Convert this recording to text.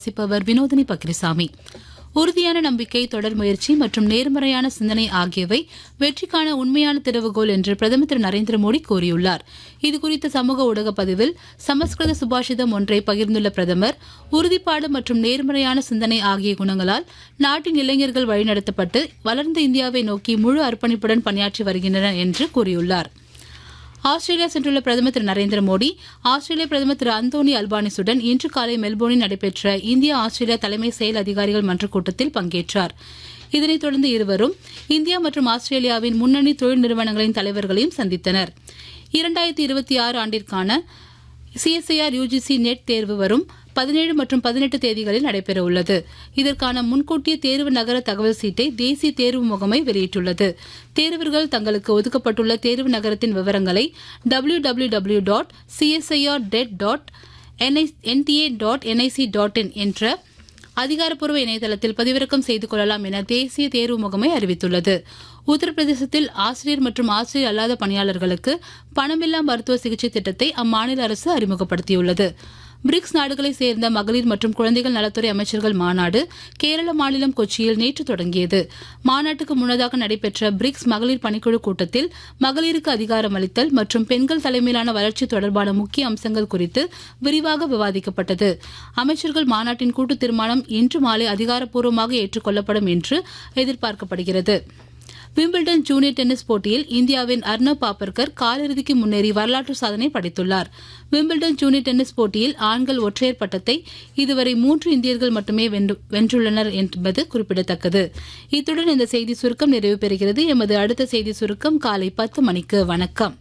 வாசிப்பவர் வினோதினி பக்ரிசாமி உறுதியான நம்பிக்கை தொடர் முயற்சி மற்றும் நேர்மறையான சிந்தனை ஆகியவை வெற்றிக்கான உண்மையான திறவுகோல் என்று பிரதமர் திரு நரேந்திர மோடி கூறியுள்ளார் இதுகுறித்த சமூக ஊடக பதிவில் சமஸ்கிருத சுபாஷிதம் ஒன்றை பகிர்ந்துள்ள பிரதமர் உறுதிப்பாடு மற்றும் நேர்மறையான சிந்தனை ஆகிய குணங்களால் நாட்டின் இளைஞர்கள் வழிநடத்தப்பட்டு வளர்ந்த இந்தியாவை நோக்கி முழு அர்ப்பணிப்புடன் பணியாற்றி வருகின்றனர் என்று கூறியுள்ளார் ஆஸ்திரேலியா சென்றுள்ள பிரதமர் திரு நரேந்திர மோடி ஆஸ்திரேலிய பிரதமர் திரு அந்தோனி அல்பானிசுடன் இன்று காலை மெல்போர்னில் நடைபெற்ற இந்தியா ஆஸ்திரேலியா தலைமை செயல் அதிகாரிகள் மன்ற கூட்டத்தில் பங்கேற்றார் இதனைத் தொடர்ந்து இருவரும் இந்தியா மற்றும் ஆஸ்திரேலியாவின் முன்னணி தொழில் நிறுவனங்களின் தலைவர்களையும் சந்தித்தனர் இரண்டாயிரத்தி இருபத்தி ஆறு ஆண்டிற்கான சிஎஸ்ஐஆர் யுஜிசி நெட் தேர்வு வரும் பதினேழு மற்றும் பதினெட்டு தேதிகளில் நடைபெறவுள்ளது இதற்கான முன்கூட்டிய தேர்வு நகர தகவல் சீட்டை தேசிய தேர்வு முகமை வெளியிட்டுள்ளது தேர்வர்கள் தங்களுக்கு ஒதுக்கப்பட்டுள்ள தேர்வு நகரத்தின் விவரங்களை W W W dot CSIR net dot NTA dot NIC dot in என்ற அதிகாரப்பூர்வ இணையதளத்தில் பதிவிறக்கம் செய்து கொள்ளலாம் என தேசிய தேர்வு முகமை அறிவித்துள்ளது உத்தரப்பிரதேசத்தில் ஆசிரியர் மற்றும் ஆசிரியர் அல்லாத பணியாளர்களுக்கு பணமில்லா மருத்துவ சிகிச்சை திட்டத்தை அம்மாநில அரசு அறிமுகப்படுத்தியுள்ளது பிரிக்ஸ் நாடுகளைச் சேர்ந்த மகளிர் மற்றும் குழந்தைகள் நலத்துறை அமைச்சர்கள் மாநாடு கேரள மாநிலம் கொச்சியில் நேற்று தொடங்கியது மாநாட்டுக்கு முன்னதாக நடைபெற்ற பிரிக்ஸ் மகளிர் பணிக்குழு கூட்டத்தில் மகளிருக்கு அதிகாரம் அளித்தல் மற்றும் பெண்கள் தலைமையிலான வளர்ச்சி தொடர்பான முக்கிய அம்சங்கள் குறித்து விரிவாக விவாதிக்கப்பட்டது அமைச்சர்கள் மாநாட்டின் கூட்டு தீர்மானம் இன்று மாலை அதிகாரப்பூர்வமாக ஏற்றுக்கொள்ளப்படும் என்று எதிர்பார்க்கப்படுகிறது விம்பிள்டன் ஜூனியர் டென்னிஸ் போட்டியில் இந்தியாவின் அர்ணவ் பாப்பர்கர் காலிறுதிக்கு முன்னேறி வரலாற்று சாதனை படைத்துள்ளார் விம்பிள்டன் ஜூனியர் டென்னிஸ் போட்டியில் ஆண்கள் ஒற்றையர் பட்டத்தை இதுவரை மூன்று இந்தியர்கள் மட்டுமே வென்றுள்ளனர் என்பது குறிப்பிடத்தக்கது இத்துடன் இந்த செய்தி சுருக்கம் நிறைவு பெறுகிறது எமது அடுத்த செய்தி சுருக்கம் காலை பத்து மணிக்கு வணக்கம்